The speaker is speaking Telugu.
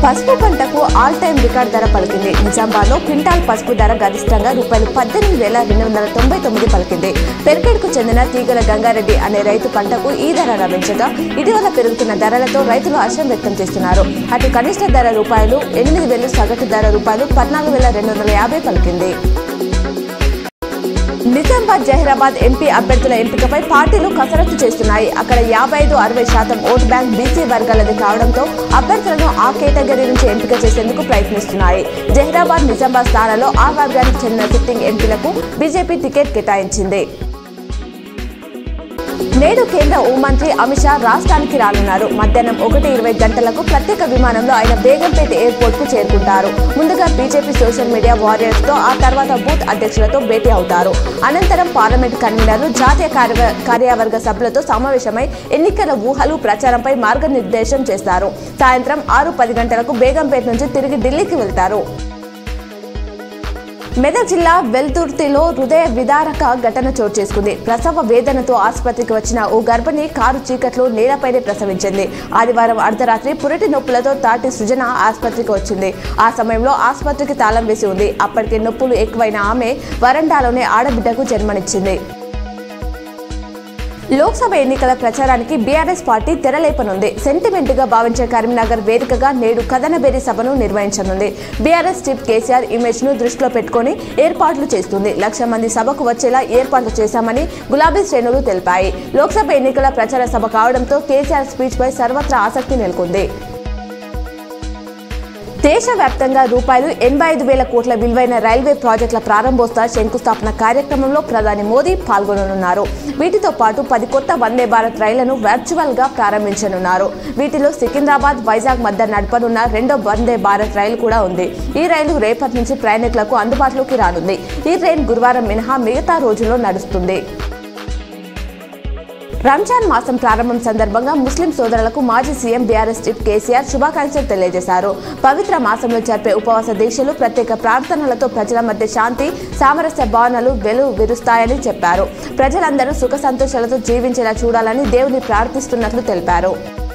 పసుపు పంటకు ఆల్ టైమ్ రికార్డ్ ధర పలికింది నిజామాబాద్ లో క్వింటాల్ పసుపు ధర గరిష్టంగా రూపాయలు పద్దెనిమిది వేల రెండు వందల తొంభై తొమ్మిది పలికింది పెరికేడుకు చెందిన తీగల గంగారెడ్డి అనే రైతు పంటకు ఈ ధర లభించగా ఇటీవల పెరుగుతున్న ధరలతో రైతులు హర్షం వ్యక్తం చేస్తున్నారు అటు కనిష్ట ధర రూపాయలు ఎనిమిది వేలు సగటు ధర రూపాయలు పద్నాలుగు వేల రెండు వందల యాభై పలికింది నిజామాబాద్ జహీరాబాద్ ఎంపీ అభ్యర్థుల ఎంపికపై పార్టీలు కసరత్తు చేస్తున్నాయి అక్కడ యాభై ఐదు అరవై శాతం ఓటు బ్యాంక్ బీసీ వర్గాలది కావడంతో అభ్యర్థులను ఆ కేటగిరీ నుంచి ఎంపిక చేసేందుకు ప్రయత్నిస్తున్నాయి జహీరాబాద్ నిజామాబాద్ స్థానాల్లో ఆ వర్గానికి చెందిన సిట్టింగ్ ఎంపీలకు బీజేపీ టికెట్ కేటాయించింది నేడు కేంద్ర హోంమంత్రి అమిత్ షా రాష్ట్రానికి రానున్నారు మధ్యాహ్నం ఒకటి ఇరవై గంటలకు ప్రత్యేక విమానంలో ఆయన బేగంపేట ఎయిర్పోర్ట్ కు చేరుకుంటారు ముందుగా బీజేపీ సోషల్ మీడియా వారియర్స్ తో ఆ తర్వాత బూత్ అధ్యక్షులతో భేటీ అవుతారు అనంతరం పార్లమెంట్ కన్వీనర్లు జాతీయ కార్య కార్యవర్గ సభ్యులతో సమావేశమై ఎన్నికల ఊహలు ప్రచారంపై మార్గనిర్దేశం చేస్తారు సాయంత్రం ఆరు పది గంటలకు బేగంపేట నుంచి తిరిగి ఢిల్లీకి వెళ్తారు మెదక్ జిల్లా వెల్దుర్తిలో హృదయ విదారక ఘటన చోటు చేసుకుంది ప్రసవ వేదనతో ఆసుపత్రికి వచ్చిన ఓ గర్భిణి కారు చీకట్లో నేలపైనే ప్రసవించింది ఆదివారం అర్ధరాత్రి పురిటి నొప్పులతో తాటి సృజన ఆసుపత్రికి వచ్చింది ఆ సమయంలో ఆసుపత్రికి తాళం వేసి ఉంది అప్పటికే నొప్పులు ఎక్కువైన ఆమె వరండాలోనే ఆడబిడ్డకు జన్మనిచ్చింది లోక్సభ ఎన్నికల ప్రచారానికి బీఆర్ఎస్ పార్టీ తెరలేపనుంది సెంటిమెంట్ గా భావించే కరీంనగర్ వేదికగా నేడు కథనబేరి సభను నిర్వహించనుంది బీఆర్ఎస్ చీఫ్ కేసీఆర్ ఇమేజ్ ను దృష్టిలో పెట్టుకుని ఏర్పాట్లు చేస్తుంది లక్ష మంది సభకు వచ్చేలా ఏర్పాట్లు చేశామని గులాబీ శ్రేణులు తెలిపాయి లోక్సభ ఎన్నికల ప్రచార సభ కావడంతో కేసీఆర్ స్పీచ్ పై సర్వత్రా ఆసక్తి నెలకొంది దేశవ్యాప్తంగా రూపాయలు ఎనభై ఐదు వేల కోట్ల విలువైన రైల్వే ప్రాజెక్టుల ప్రారంభోత్సవ శంకుస్థాపన కార్యక్రమంలో ప్రధాని మోదీ పాల్గొననున్నారు వీటితో పాటు పది కొత్త వందే భారత్ రైళ్లను వర్చువల్ గా ప్రారంభించనున్నారు వీటిలో సికింద్రాబాద్ వైజాగ్ మధ్య నడపనున్న రెండో వందే భారత్ రైలు కూడా ఉంది ఈ రైలు రేపటి నుంచి ప్రయాణికులకు అందుబాటులోకి రానుంది ఈ ట్రైన్ గురువారం మినహా మిగతా రోజుల్లో నడుస్తుంది రంజాన్ మాసం ప్రారంభం సందర్భంగా ముస్లిం సోదరులకు మాజీ సీఎం బీఆర్ఎస్ చీఫ్ కేసీఆర్ శుభాకాంక్షలు తెలియజేశారు పవిత్ర మాసంలో జరిపే ఉపవాస దీక్షలు ప్రత్యేక ప్రార్థనలతో ప్రజల మధ్య శాంతి సామరస్య భావనలు వెలు విరుస్తాయని చెప్పారు ప్రజలందరూ సుఖ సంతోషాలతో జీవించేలా చూడాలని దేవుని ప్రార్థిస్తున్నట్లు తెలిపారు